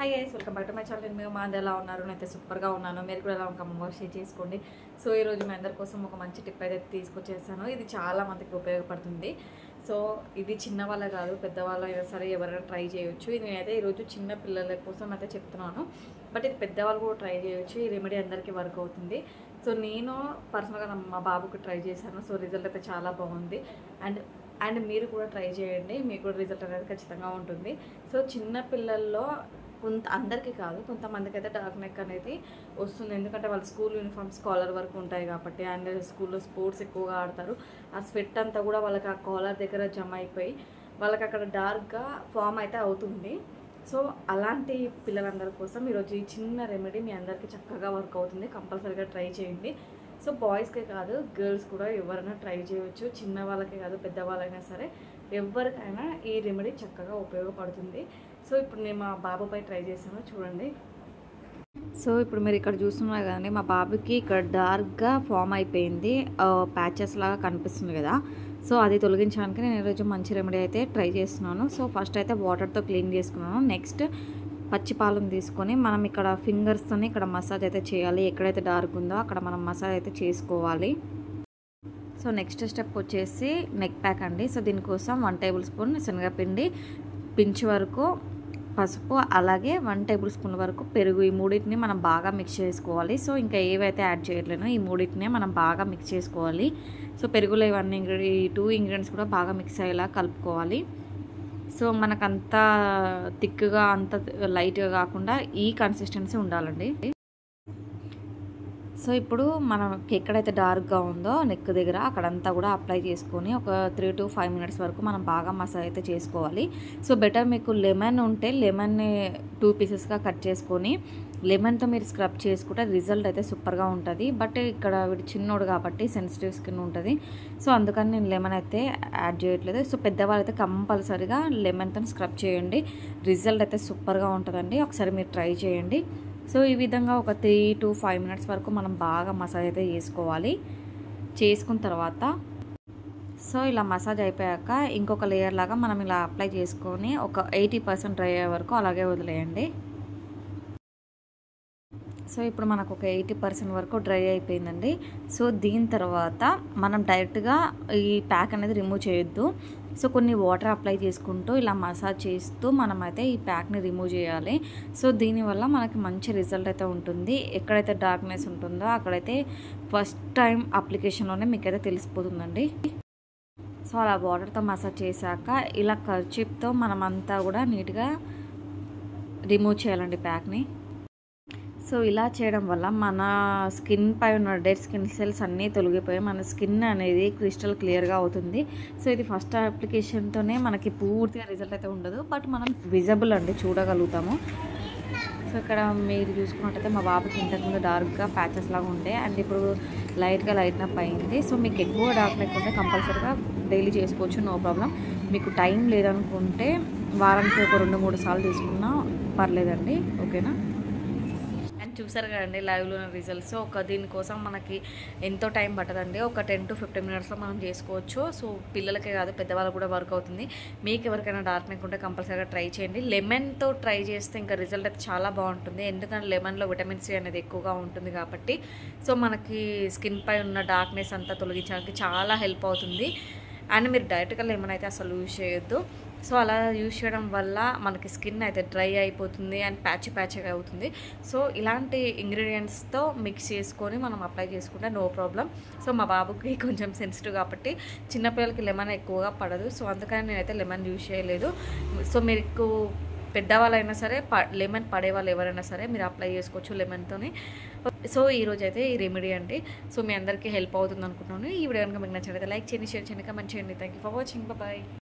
hi guys welcome back to my channel మేము మా అందరు ఎలా ఉన్నారు నేనైతే సూపర్గా ఉన్నాను మీరు కూడా ఎలా ఉంటామో షేర్ చేసుకోండి సో ఈరోజు మీ అందరి కోసం ఒక మంచి టిప్ అయితే తీసుకొచ్చేసాను ఇది చాలా మందికి ఉపయోగపడుతుంది సో ఇది చిన్న వాళ్ళ కాదు పెద్దవాళ్ళు అయినా సరే ఎవరైనా ట్రై చేయొచ్చు ఇది నేనైతే ఈరోజు చిన్న పిల్లల కోసం అయితే చెప్తున్నాను బట్ ఇది పెద్దవాళ్ళు కూడా ట్రై చేయొచ్చు ఈ రెమెడీ అందరికీ వర్క్ అవుతుంది సో నేను పర్సనల్గా నా- మా బాబుకి ట్రై చేశాను సో రిజల్ట్ అయితే చాలా బాగుంది అండ్ అండ్ మీరు కూడా ట్రై చేయండి మీకు కూడా రిజల్ట్ అనేది ఖచ్చితంగా ఉంటుంది సో చిన్న పిల్లల్లో కొంత అందరికీ కాదు కొంతమందికి అయితే డార్క్ నెక్ అనేది వస్తుంది ఎందుకంటే వాళ్ళ స్కూల్ యూనిఫామ్స్ కాలర్ వరకు ఉంటాయి కాబట్టి అండ్ స్కూల్లో స్పోర్ట్స్ ఎక్కువగా ఆడతారు ఆ స్వెట్ అంతా కూడా వాళ్ళకి ఆ కాలర్ దగ్గర జమ అయిపోయి వాళ్ళకి అక్కడ డార్క్గా ఫామ్ అయితే అవుతుంది సో అలాంటి పిల్లలందరి కోసం ఈరోజు ఈ చిన్న రెమెడీ మీ అందరికీ చక్కగా వర్క్ అవుతుంది కంపల్సరీగా ట్రై చేయండి సో బాయ్స్కే కాదు గర్ల్స్ కూడా ఎవరైనా ట్రై చేయవచ్చు చిన్న వాళ్ళకే కాదు పెద్దవాళ్ళైనా సరే ఎవరికైనా ఈ రెమెడీ చక్కగా ఉపయోగపడుతుంది సో ఇప్పుడు నేను మా బాబుపై ట్రై చేశాను చూడండి సో ఇప్పుడు మీరు ఇక్కడ చూస్తున్నారు కదండి మా బాబుకి ఇక్కడ డార్క్గా ఫామ్ అయిపోయింది ప్యాచెస్ లాగా కనిపిస్తుంది కదా సో అది తొలగించడానికి నేను ఈరోజు మంచి రెమెడీ అయితే ట్రై చేస్తున్నాను సో ఫస్ట్ అయితే వాటర్తో క్లీన్ చేసుకున్నాను నెక్స్ట్ పచ్చి పాలను తీసుకొని మనం ఇక్కడ ఫింగర్స్తోనే ఇక్కడ మసాజ్ అయితే చేయాలి ఎక్కడైతే డార్క్ ఉందో అక్కడ మనం మసాజ్ అయితే చేసుకోవాలి సో నెక్స్ట్ స్టెప్ వచ్చేసి నెక్ ప్యాక్ అండి సో దీనికోసం వన్ టేబుల్ స్పూన్ శనగపిండి పించ్ వరకు పసుపు అలాగే వన్ టేబుల్ స్పూన్ వరకు పెరుగు ఈ మూడింటిని మనం బాగా మిక్స్ చేసుకోవాలి సో ఇంకా ఏవైతే యాడ్ చేయట్లేనో ఈ మూడింటినే మనం బాగా మిక్స్ చేసుకోవాలి సో పెరుగులో ఇవన్నీ ఇంగ్రీడి ఈ టూ ఇంగ్రీడియంట్స్ కూడా బాగా మిక్స్ అయ్యేలా కలుపుకోవాలి సో మనకు అంత థిక్గా అంత లైట్గా కాకుండా ఈ కన్సిస్టెన్సీ ఉండాలండి సో ఇప్పుడు మనకి ఎక్కడైతే డార్క్గా ఉందో నెక్ దగ్గర అక్కడంతా కూడా అప్లై చేసుకొని ఒక త్రీ టు ఫైవ్ మినిట్స్ వరకు మనం బాగా మసాజ్ అయితే చేసుకోవాలి సో బెటర్ మీకు లెమన్ ఉంటే లెమన్ని టూ పీసెస్గా కట్ చేసుకొని లెమన్తో మీరు స్క్రబ్ చేసుకుంటే రిజల్ట్ అయితే సూపర్గా ఉంటుంది బట్ ఇక్కడ వీడు చిన్నోడు కాబట్టి సెన్సిటివ్ స్కిన్ ఉంటుంది సో అందుకని నేను లెమన్ అయితే యాడ్ చేయట్లేదు సో పెద్దవాళ్ళు అయితే కంపల్సరీగా లెమన్తో స్క్రబ్ చేయండి రిజల్ట్ అయితే సూపర్గా ఉంటుందండి ఒకసారి మీరు ట్రై చేయండి సో ఈ విధంగా ఒక త్రీ టు ఫైవ్ మినిట్స్ వరకు మనం బాగా మసాజ్ అయితే చేసుకోవాలి చేసుకున్న తర్వాత సో ఇలా మసాజ్ అయిపోయాక ఇంకొక లేయర్ లాగా మనం ఇలా అప్లై చేసుకొని ఒక ఎయిటీ పర్సెంట్ డ్రై అయ్యే వరకు అలాగే వదిలేయండి సో ఇప్పుడు మనకు ఒక ఎయిటీ పర్సెంట్ వరకు డ్రై అయిపోయిందండి సో దీని తర్వాత మనం డైరెక్ట్గా ఈ ప్యాక్ అనేది రిమూవ్ చేయొద్దు సో కొన్ని వాటర్ అప్లై చేసుకుంటూ ఇలా మసాజ్ చేస్తూ మనమైతే ఈ ప్యాక్ని రిమూవ్ చేయాలి సో దీనివల్ల మనకి మంచి రిజల్ట్ అయితే ఉంటుంది ఎక్కడైతే డార్క్నెస్ ఉంటుందో అక్కడైతే ఫస్ట్ టైం అప్లికేషన్లోనే మీకైతే తెలిసిపోతుందండి సో అలా వాటర్తో మసాజ్ చేశాక ఇలా కర్చిప్తో మనమంతా కూడా నీట్గా రిమూవ్ చేయాలండి ప్యాక్ని సో ఇలా చేయడం వల్ల మన స్కిన్ పై ఉన్న డెడ్ స్కిన్ సెల్స్ అన్నీ తొలగిపోయి మన స్కిన్ అనేది క్రిస్టల్ క్లియర్గా అవుతుంది సో ఇది ఫస్ట్ అప్లికేషన్తోనే మనకి పూర్తిగా రిజల్ట్ అయితే ఉండదు బట్ మనం విజబుల్ అండి చూడగలుగుతాము సో ఇక్కడ మీరు చూసుకున్నట్టయితే మా బాబుకి ఇంతకుముందు డార్క్గా ప్యాచెస్ లాగా ఉండే అండ్ ఇప్పుడు లైట్గా లైట్ అప్ అయింది సో మీకు ఎక్కువ డార్క్ లేకుంటే కంపల్సరీగా డైలీ చేసుకోవచ్చు నో ప్రాబ్లం మీకు టైం లేదనుకుంటే వారానికి ఒక రెండు మూడు సార్లు తీసుకున్నా పర్లేదండి ఓకేనా అండ్ చూసారు కదండి లైవ్లో రిజల్ట్స్ ఒక దీనికోసం మనకి ఎంతో టైం పట్టదండి ఒక టెన్ టు ఫిఫ్టీన్ మినిట్స్లో మనం చేసుకోవచ్చు సో పిల్లలకే కాదు పెద్దవాళ్ళకి కూడా వర్క్ అవుతుంది మీకు ఎవరికైనా డార్క్ నెక్ ఉంటే కంపల్సరీగా ట్రై చేయండి లెమన్తో ట్రై చేస్తే ఇంకా రిజల్ట్ అయితే చాలా బాగుంటుంది ఎందుకంటే లెమన్లో విటమిన్ సి అనేది ఎక్కువగా ఉంటుంది కాబట్టి సో మనకి స్కిన్ పై ఉన్న డార్క్నెస్ అంతా తొలగించడానికి చాలా హెల్ప్ అవుతుంది అండ్ మీరు డైరెక్ట్గా లెమన్ అయితే అసలు యూజ్ చేయొద్దు సో అలా యూజ్ చేయడం వల్ల మనకి స్కిన్ అయితే డ్రై అయిపోతుంది అండ్ ప్యాచ్ ప్యాచ్గా అవుతుంది సో ఇలాంటి ఇంగ్రీడియంట్స్తో మిక్స్ చేసుకొని మనం అప్లై చేసుకుంటే నో ప్రాబ్లం సో మా బాబుకి కొంచెం సెన్సిటివ్ కాబట్టి చిన్నపిల్లలకి లెమన్ ఎక్కువగా పడదు సో అందుకని నేనైతే లెమన్ యూజ్ చేయలేదు సో మీకు పెద్దవాళ్ళైనా సరే ప లెమన్ పడే వాళ్ళు ఎవరైనా సరే మీరు అప్లై చేసుకోవచ్చు లెమన్తోని సో ఈరోజు అయితే ఈ రెమెడీ అండి సో మీ అందరికీ హెల్ప్ అవుతుంది అనుకుంటున్నాను ఈ వీడియో కనుక మీకు నచ్చినట్లయితే లైక్ చేయండి షేర్ చేయండి కమెంట్ చేయండి thank you for watching bye